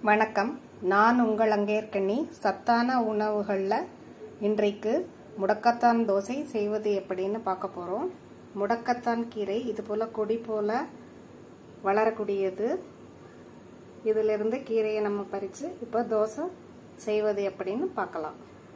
வணக்கம் நான் உங்கள் அங்கேற்கண்ணி சத்தான உணவுகளில் இன்றைக்கு முடக்கத்தான் தோசை செய்வது எப்படின்னு பார்க்க போகிறோம் முடக்கத்தான் கீரை இது போல் கொடி போல் வளரக்கூடியது இதிலிருந்து கீரையை நம்ம பறித்து இப்போ தோசை செய்வது எப்படின்னு பார்க்கலாம்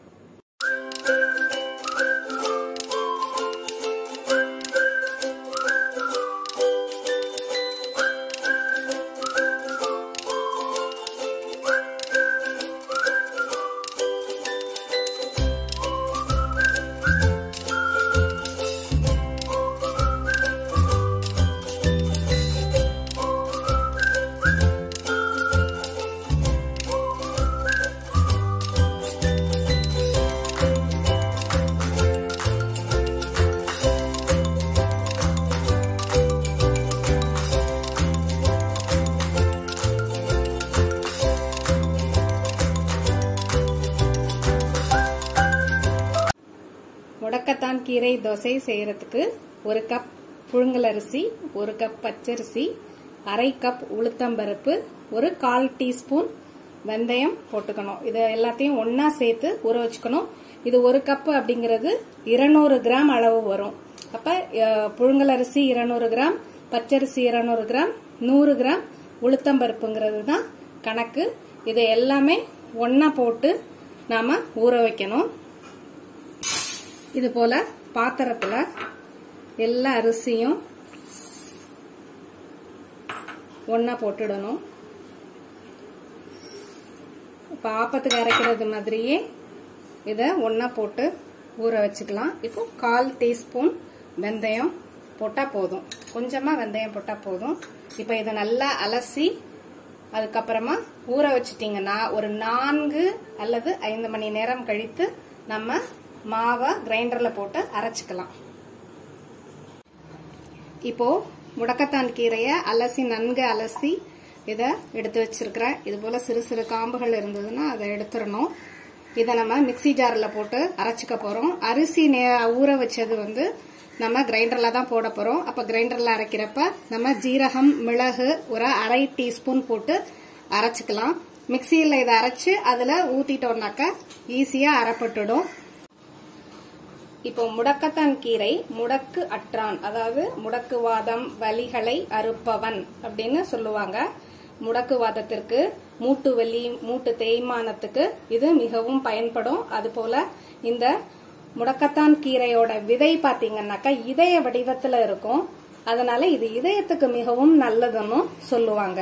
முடக்கத்தான் கீரை தோசை செய்யறதுக்கு ஒரு கப் புழுங்கல் அரிசி ஒரு கப் பச்சரிசி அரை கப் உளுத்தம்பருப்பு ஒரு கால் டீஸ்பூன் வெந்தயம் போட்டுக்கணும் இதை எல்லாத்தையும் ஒன்னா சேர்த்து ஊற வச்சுக்கணும் இது ஒரு கப் அப்படிங்கிறது இருநூறு கிராம் அளவு வரும் அப்ப புழுங்கல் அரிசி இருநூறு கிராம் பச்சரிசி இருநூறு கிராம் நூறு கிராம் உளுத்தம்பருப்புங்கிறது தான் கணக்கு இதை எல்லாமே ஒன்னா போட்டு நாம ஊற வைக்கணும் இது போல பாத்திரத்துல எல்லா அரிசியும் ஒன்னா போட்டுடணும் இப்போ ஆப்பத்துக்கு அரைக்கிறது மாதிரியே இதை ஒன்னா போட்டு ஊற வச்சுக்கலாம் இப்போ கால் டீஸ்பூன் வெந்தயம் போட்டால் போதும் கொஞ்சமாக வெந்தயம் போட்டால் போதும் இப்போ இதை நல்லா அலசி அதுக்கப்புறமா ஊற வச்சிட்டிங்கன்னா ஒரு நான்கு அல்லது ஐந்து மணி நேரம் கழித்து நம்ம மாவை கிரைண்டரில் போட்டு அரைச்சிக்கலாம் இப்போ முடக்கத்தான் கீரையை அலசி நன்கு அலசி இதை எடுத்து வச்சிருக்கிறேன் இது போல சிறு சிறு காம்புகள் இருந்ததுன்னா அதை எடுத்துடணும் இதை நம்ம மிக்சி ஜாரில் போட்டு அரைச்சிக்க போறோம் அரிசி ஊற வச்சது வந்து நம்ம கிரைண்டர்ல தான் போட போறோம் அப்ப கிரைண்டர்ல அரைக்கிறப்ப நம்ம ஜீரகம் மிளகு ஒரு அரை டீஸ்பூன் போட்டு அரைச்சிக்கலாம் மிக்சியில் இதை அரைச்சு அதுல ஊத்திட்டோம்னாக்க ஈஸியா அரைப்பட்டுடும் இப்போ முடக்கத்தான் கீரை முடக்கு அற்றான் அதாவது முடக்குவாதம் வலிகளை அறுப்பவன் அப்படின்னு சொல்லுவாங்க முடக்குவாதத்திற்கு மூட்டு வலி மூட்டு தேய்மானத்துக்கு இது மிகவும் பயன்படும் அது போல இந்த முடக்கத்தான் கீரையோட விதை பாத்தீங்கன்னாக்கா இதய வடிவத்துல இருக்கும் அதனால இது இதயத்துக்கு மிகவும் நல்லதுன்னு சொல்லுவாங்க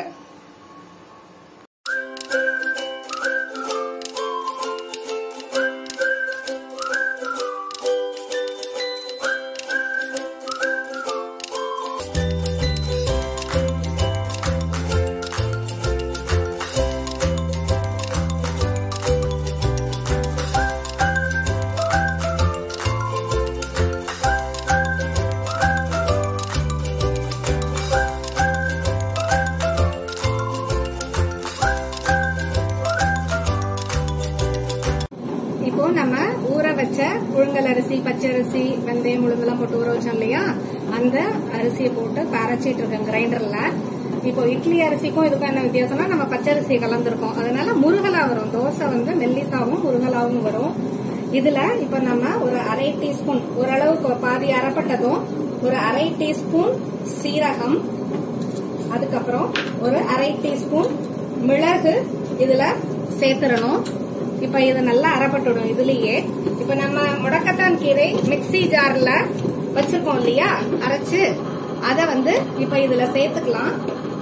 இப்போ நம்ம ஊற வச்ச புழுங்கல் அரிசி பச்சரிசி வெந்தயம் உளுந்தெல்லாம் போட்டு ஊற வச்சோம் இல்லையா அந்த அரிசியை போட்டு அரைச்சிட்டு இருக்கேன் கிரைண்டர்ல இப்போ இட்லி அரிசிக்கும் இதுக்கும் என்ன வித்தியாசம்னா நம்ம பச்சரிசி கலந்துருக்கோம் அதனால முருகலா வரும் தோசை வந்து மெல்லிசாவும் முருகலாவும் வரும் இதுல இப்ப நம்ம ஒரு அரை டீஸ்பூன் ஓரளவுக்கு பாதி அரைப்பட்டதும் ஒரு அரை டீஸ்பூன் சீரகம் அதுக்கப்புறம் ஒரு அரை டீஸ்பூன் மிளகு இதுல சேர்த்துடணும் இப்ப இது நல்லா அரைப்பட்டுடும் இதுலயே இப்ப நம்ம முடக்கத்தான் கீரை மிக்சி ஜார்ல வச்சிருக்கோம் இல்லையா அரைச்சு அத வந்து இப்ப இதுல சேர்த்துக்கலாம்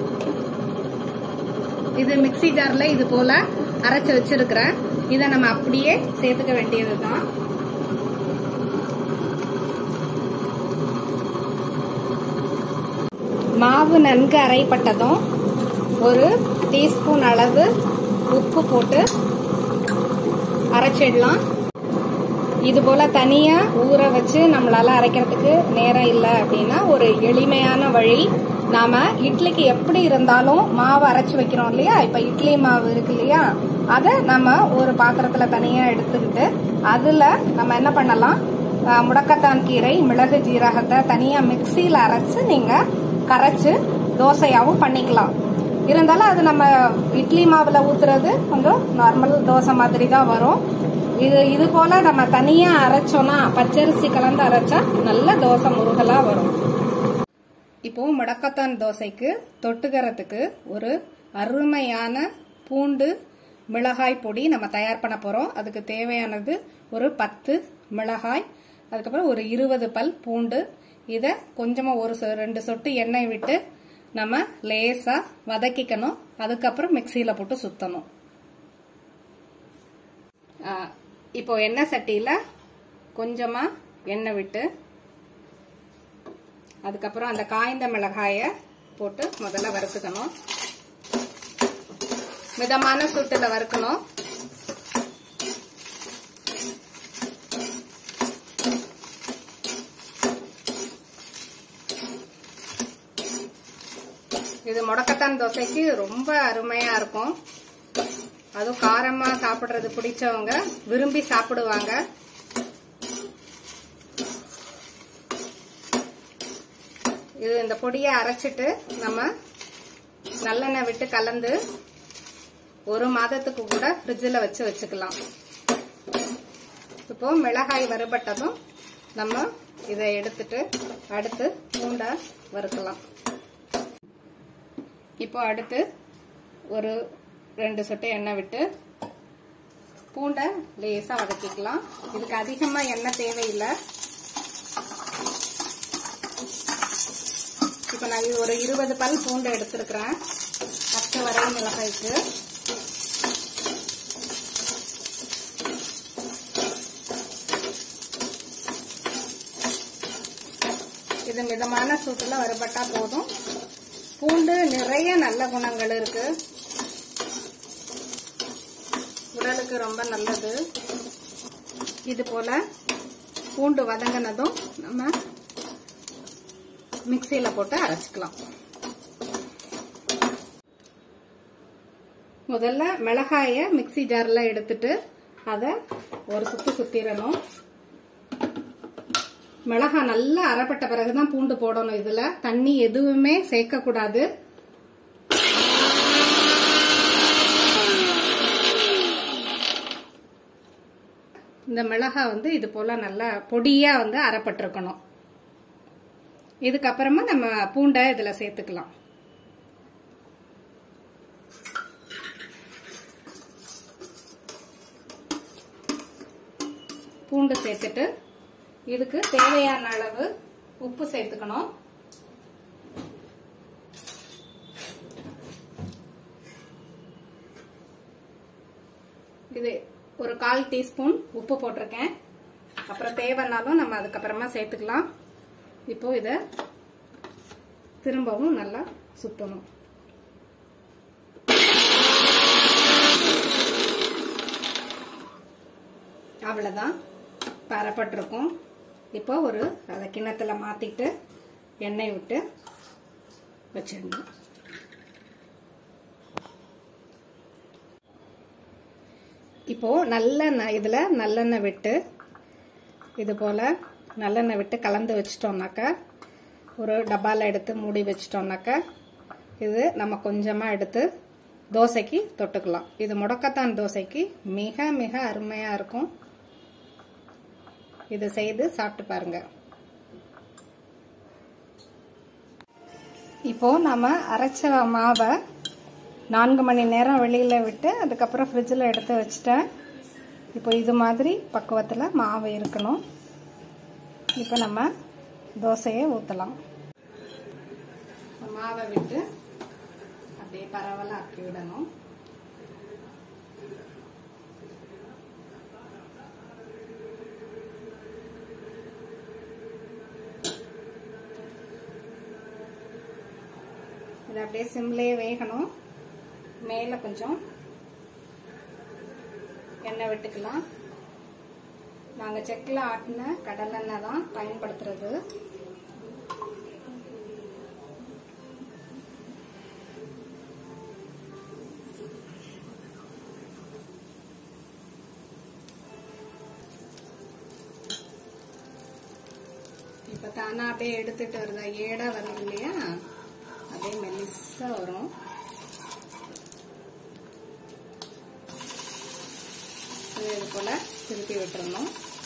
இது மிக்சி ஜார்ல இது போல அரைச்சு வச்சிருக்கிறேன் இத நம்ம அப்படியே சேர்த்துக்க வேண்டியதுதான் மாவு நன்கு அரைப்பட்டதும் ஒரு டீஸ்பூன் அளவு உப்பு போட்டு அரைச்சிடலாம் இது போல தனியா ஊற வச்சு நம்மளால அரைக்கிறதுக்கு நேரம் இல்லை அப்படின்னா ஒரு எளிமையான வழி நாம இட்லிக்கு எப்படி இருந்தாலும் மாவு அரைச்சு வைக்கிறோம் இல்லையா இப்ப இட்லி மாவு இருக்கு இல்லையா அதை நம்ம ஒரு பாத்திரத்துல தனியா எடுத்துக்கிட்டு அதுல நம்ம என்ன பண்ணலாம் அஹ், முடக்கத்தான் கீரை மிளகு ஜீரகத்தை தனியா மிக்சியில அரைச்சு நீங்க கரைச்சு தோசையாவும் பண்ணிக்கலாம் இருந்தாலும் அது நம்ம இட்லி மாவுல ஊத்துறது கொஞ்சம் நார்மல் தோசை மாதிரி தான் வரும் இது இது போல நம்ம தனியா அரைச்சோம்னா பச்சரிசி கலந்து அரைச்சா நல்ல தோசை முருகலா வரும் இப்போ முடக்கத்தான் தோசைக்கு தொட்டுக்கிறதுக்கு ஒரு அருமையான பூண்டு மிளகாய் பொடி நம்ம தயார் பண்ண போறோம் அதுக்கு தேவையானது ஒரு பத்து மிளகாய் அதுக்கப்புறம் ஒரு இருபது பல் பூண்டு இதை கொஞ்சமா ஒரு சொ- ரெண்டு சொட்டு எண்ணெய் விட்டு நம்ம லேசா வதக்கிக்கணும் அதுக்கப்புறம் மிக்சியில போட்டு சுத்தணும் ஆ, இப்போ எண்ணெய் சட்டியில கொஞ்சமா எண்ணெய் விட்டு அதுக்கப்புறம் அந்த காய்ந்த மிளகாய போட்டு முதல்ல வறுத்துக்கணும் மிதமான சூட்டுல வறுக்கணும் இது முடக்கத்தான் தோசைக்கு ரொம்ப அருமையா இருக்கும் அதுவும் காரமா சாப்பிடுறது பிடிச்சவங்க விரும்பி சாப்பிடுவாங்க இது இந்த பொடியை அரைச்சிட்டு நம்ம நல்லெண்ணெய் விட்டு கலந்து ஒரு மாதத்துக்கு கூட ஃப்ரிட்ஜில் வச்சு வச்சுக்கலாம் இப்போ மிளகாய் வறுபட்டதும் நம்ம இதை எடுத்துட்டு அடுத்து பூண்டை வறுக்கலாம் இப்போ அடுத்து ஒரு ரெண்டு சொட்டு எண்ணெய் விட்டு பூண்டை லேசா வதக்கிக்கலாம் இதுக்கு அதிகமா எண்ணெய் தேவையில்லை இப்போ நான் இது ஒரு இருபது பல் பூண்டு எடுத்திருக்கிறேன் பத்து வரை மிளகாய்க்கு இது மிதமான சூட்டுல வறுபட்டா போதும் பூண்டு நிறைய நல்ல குணங்கள் இருக்கு உடலுக்கு ரொம்ப நல்லது இது போல பூண்டு வதங்கினதும் நம்ம மிக்சியில போட்டு அரைச்சிக்கலாம் முதல்ல மிளகாய மிக்ஸி ஜார்ல எடுத்துட்டு அத ஒரு சுத்து சுத்திரணும் மிளகாய் நல்லா அரைப்பட்ட பிறகுதான் பூண்டு போடணும் இதுல தண்ணி எதுவுமே சேர்க்க கூடாது இந்த மிளகாய் வந்து இது போல நல்லா பொடியா வந்து அரைப்பட்டிருக்கணும் இதுக்கப்புறமா நம்ம பூண்டை இதுல சேர்த்துக்கலாம் பூண்டு சேர்த்துட்டு இதுக்கு தேவையான அளவு உப்பு சேர்த்துக்கணும் இது ஒரு கால் டீஸ்பூன் உப்பு போட்டிருக்கேன் அப்புறம் தேவைன்னாலும் நம்ம அதுக்கப்புறமா சேர்த்துக்கலாம் இப்போ இதை திரும்பவும் நல்லா சுத்தணும் அவ்வளோதான் பரப்பட்டிருக்கும் இப்போ ஒரு அதை கிண்ணத்துல மாத்திட்டு எண்ணெய் விட்டு வச்சிடணும் இப்போ நல்லெண்ணெய் இதுல நல்லெண்ணெய் விட்டு இது போல நல்லெண்ணெய் விட்டு கலந்து வச்சிட்டோம்னாக்கா ஒரு டப்பால எடுத்து மூடி வச்சிட்டோம்னாக்கா இது நம்ம கொஞ்சமா எடுத்து தோசைக்கு தொட்டுக்கலாம் இது முடக்கத்தான் தோசைக்கு மிக மிக அருமையா இருக்கும் இது செய்து சாப்பிட்டு பாருங்க இப்போ நம்ம அரைச்ச மாவை நான்கு மணி நேரம் வெளியில விட்டு அதுக்கப்புறம் ஃப்ரிட்ஜில் எடுத்து வச்சுட்டேன் இப்போ இது மாதிரி பக்குவத்தில் மாவு இருக்கணும் இப்போ நம்ம தோசையை ஊற்றலாம் மாவை விட்டு அப்படியே பரவலாக ஆக்கி விடணும் இது அப்படியே சிம்லேயே வேகணும் மேலே கொஞ்சம் எண்ணெய் விட்டுக்கலாம் நாங்கள் செக்கில் ஆட்டின கடலெண்ணெய் தான் பயன்படுத்துறது இப்போ தானா அப்படியே எடுத்துட்டு வருதா ஏடா வருது இல்லையா அப்படியே மெலிசா வரும் போல் திருப்பி விட்டுறணும்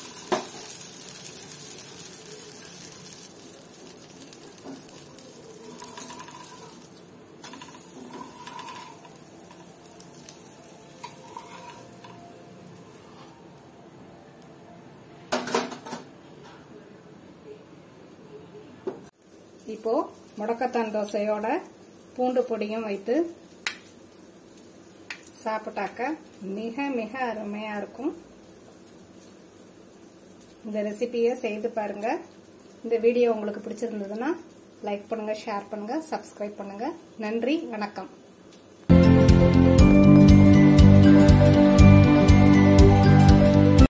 இப்போ முடக்கத்தான் தோசையோட பூண்டு பொடியும் வைத்து சாப்பிட்டாக்க மிக மிக அருமையா இருக்கும் இந்த ரெசிபியை செய்து பாருங்க இந்த வீடியோ உங்களுக்கு பிடிச்சிருந்ததுன்னா லைக் பண்ணுங்க ஷேர் பண்ணுங்க சப்ஸ்கிரைப் பண்ணுங்க நன்றி வணக்கம்